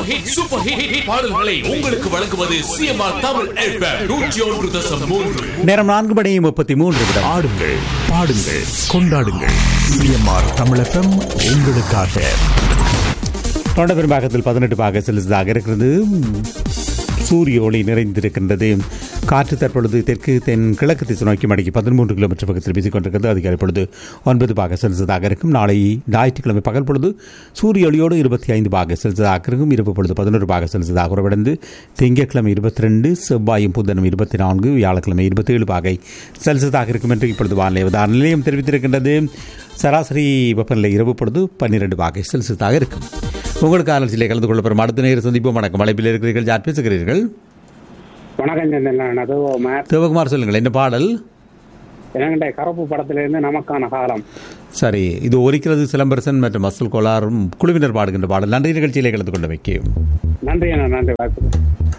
super hit super hit hit பாடல்களை உங்களுக்கு வழங்குவது சிஎம்ஆர் தமிழ் எஃப்எம் நூற்றி ஒன்று தசம் மூன்று நேரம் நான்கு மணி முப்பத்தி மூன்று விடம் ஆடுங்கள் பாடுங்கள் கொண்டாடுங்கள் சிஎம்ஆர் தமிழ் எஃப்எம் உங்களுக்காக தொண்ட பெரும்பாகத்தில் பதினெட்டு பாக செலுத்ததாக இருக்கிறது சூரிய ஒளி நிறைந்திருக்கின்றது காற்று தற்பொழுது தெற்கு தென் கிழக்கு திசை நோக்கி மணிக்கு பதிமூன்று கிலோமீட்டர் பக்கத்தில் வீசிக் கொண்டிருக்கிறது அதிகாலை பொழுது ஒன்பது பாக செலுத்ததாக இருக்கும் நாளை ஞாயிற்றுக்கிழமை பகல் பொழுது சூரிய ஒளியோடு இருபத்தி ஐந்து பாக செலுத்ததாக இருக்கும் இரவு பொழுது பதினொரு பாக செலுத்ததாக குறைவடைந்து திங்கட்கிழமை இருபத்தி ரெண்டு செவ்வாயும் புதனும் இருபத்தி நான்கு வியாழக்கிழமை இருபத்தி ஏழு பாகை செல்சியஸாக இருக்கும் என்று இப்பொழுது வானிலை உதாரண நிலையம் தெரிவித்திருக்கின்றது சராசரி வெப்பநிலை இரவு பொழுது பன்னிரண்டு பாகை செல்சியஸாக இருக்கும் உங்களுக்கு ஆலோசனை கலந்து கொள்ள பெறும் அடுத்த நேரம் சந்திப்போம் வணக்கம் அழைப்பில் இருக்கிறீர்கள் யார் பேசுகிறீர்கள் வணக்கம் சந்திரன் அது மேத் சிவகுமார் சொல்லுங்கள் என்ன பாடல் இலங்கை கருப்பு படத்திலிருந்து நமக்கான காலம் சரி இது ஒலிக்கிறது சிலம்பரசன் மற்றும் அசல் கோளாறும் குழுவினர் பாடுகின்ற பாடல் நன்றி நிகழ்ச்சியிலே கலந்து கொண்டமைக்கு நன்றி அண்ணா நன்றி வாய்ப்பு